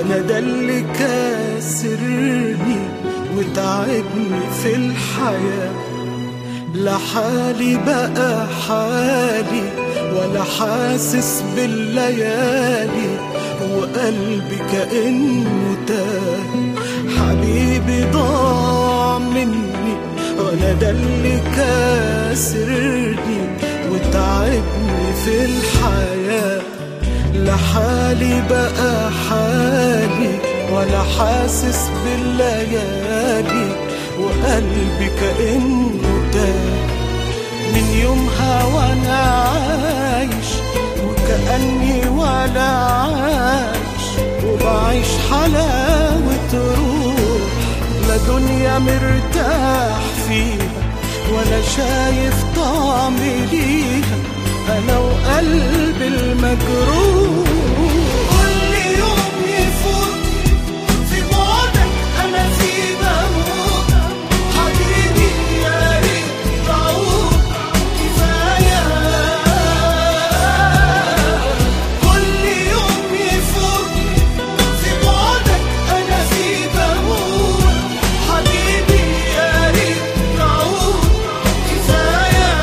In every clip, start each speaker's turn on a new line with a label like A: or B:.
A: وانا ده اللي كاسرني وتعبني في الحياة لا حالي بقى حالي ولا حاسس بالليالي وقلبي كأنه تاه حبيبي ضاع مني وانا ده اللي كاسرني وتعبني في الحياة لا حالي بقى حالي ولا حاسس بالليالي وقلبي كأنه تاه من يومها وانا عايش وكأني ولا عايش وبعيش حلاوة روح لا دنيا مرتاح فيها ولا شايف طعم ليها انا وقلبي المجروح كل يوم يفوت في بعدك انا في بموت حبيبي يا ريت تعود كفايه كل يوم يفوت في بعدك انا في بموت حبيبي يا ريت تعود كفايه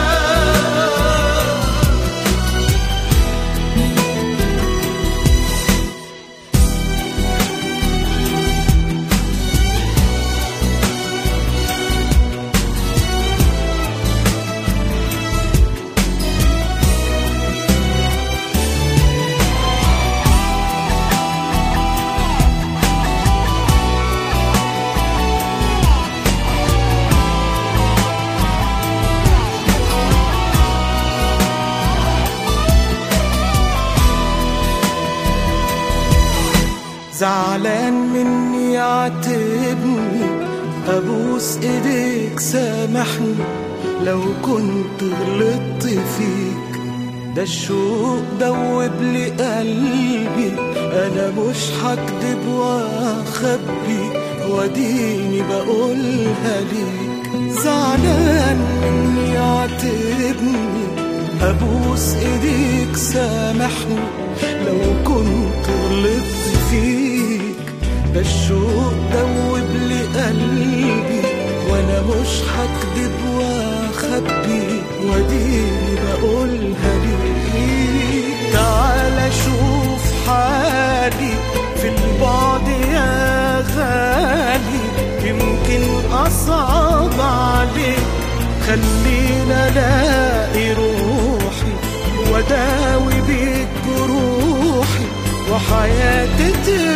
A: زعلان مني عاتبني ابوس ايديك سامحني لو كنت غلطت فيك ده الشوق دوب لي قلبي انا مش هكدب واخبي واديني بقولها ليك زعلان مني عاتبني ابوس ايديك سامحني لو كنت غلطت فيك ده الشوق دوب لي قلبي وانا مش هكدب واخبي واديني بقولها ليك تعال شوف حالي في البعد يا غالي يمكن اصعب عليك خلينا الاقي روحي واداوي بيك جروحي وحياتي